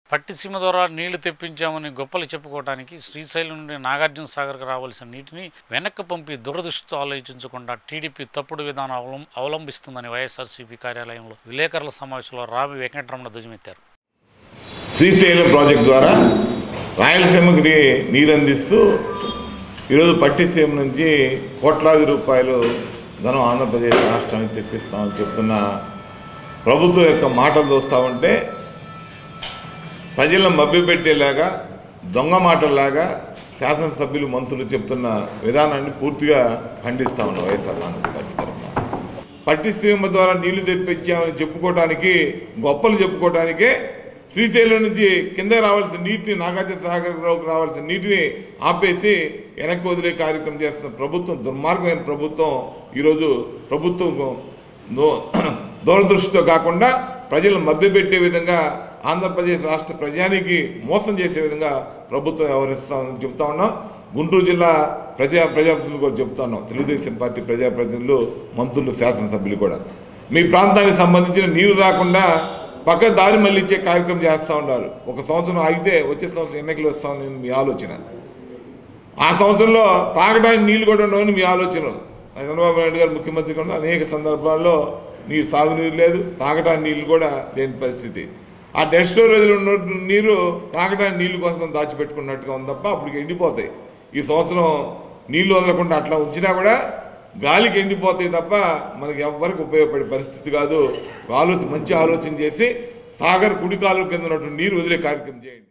పట్టిసీమ ద్వారా నీళ్లు తెప్పించామని గొప్పలు చెప్పుకోవడానికి శ్రీశైలం నుండి నాగార్జున సాగర్కు రావాల్సిన నీటిని వెనక్కి పంపి దురదృష్టితో ఆలోచించకుండా టీడీపీ తప్పుడు విధానం అవలం అవలంబిస్తుందని వైఎస్ఆర్సీపీ కార్యాలయంలో విలేకరుల సమావేశంలో రామి వెంకటరమణ ధ్వజమెత్తారు శ్రీశైలం ప్రాజెక్ట్ ద్వారా రాయలసీమకి నీ- నీరు అందిస్తూ ఈరోజు పట్టిసీమ నుంచి కోట్లాది రూపాయలు ధనం ఆంధ్రప్రదేశ్ రాష్ట్రానికి తెప్పిస్తామని చెప్తున్న ప్రభుత్వం యొక్క మాటలు చూస్తూ ఉంటే ప్రజలను మభ్యపెట్టేలాగా దొంగ మాటల్లాగా శాసనసభ్యులు మంత్రులు చెప్తున్న విధానాన్ని పూర్తిగా ఖండిస్తా ఉన్నాం వైఎస్ఆర్ కాంగ్రెస్ పార్టీ తరఫున పట్టిసీమ ద్వారా నీళ్లు తెప్పించామని చెప్పుకోవడానికి గొప్పలు చెప్పుకోవడానికే శ్రీశైలం నుంచి కింద రావాల్సిన నీటిని నాగార్జున సాగర్లోకి రావాల్సిన నీటిని ఆపేసి వెనక్కి వదిలే కార్యక్రమం చేస్తున్న ప్రభుత్వం దుర్మార్గమైన ప్రభుత్వం ఈరోజు ప్రభుత్వం దో- దూరదృష్టితో కాకుండా ప్రజలను మభ్యపెట్టే విధంగా ఆంధ్రప్రదేశ్ రాష్ట్ర ప్రజానికి మోసం చేసే విధంగా ప్రభుత్వం వ్యవహరిస్తామని చెప్తా ఉన్నాం గుంటూరు జిల్లా ప్రజా ప్రజాప్రతినిధులు కూడా చెప్తా ఉన్నాం తెలుగుదేశం పార్టీ ప్రజాప్రతినిధులు మంత్రులు శాసనసభ్యులు కూడా మీ ప్రాంతానికి సంబంధించిన నీరు రాకుండా పక్క దారి మళ్ళించే కార్యక్రమం చేస్తూ ఉన్నారు ఒక సంవత్సరం ఆగితే వచ్చే సంవత్సరం ఎన్నికలు వస్తామని మీ ఆలోచన ఆ సంవత్సరంలో తాగడానికి నీళ్లు కూడా ఉండవని మీ ఆలోచన చంద్రబాబు నాయుడు గారు ముఖ్యమంత్రి కూడా అనేక సందర్భాల్లో నీరు సాగునీరు లేదు తాగడానికి నీళ్లు కూడా లేని పరిస్థితి ఆ డెడ్ స్టోరేజ్లో ఉన్న నీరు తాగడానికి నీళ్లు కోసం దాచిపెట్టుకున్నట్టుగా ఉంది తప్ప అప్పటికి ఎండిపోతాయి ఈ సంవత్సరం నీళ్లు వదలకుండా అట్లా ఉంచినా కూడా గాలికి ఎండిపోతాయి తప్ప మనకి ఎవ్వరికి ఉపయోగపడే పరిస్థితి కాదు ఆలోచన మంచి ఆలోచన చేసి సాగర్ కుడి కాలువ కింద ఉన్నటువంటి నీరు వదిలే కార్యక్రమం చేయండి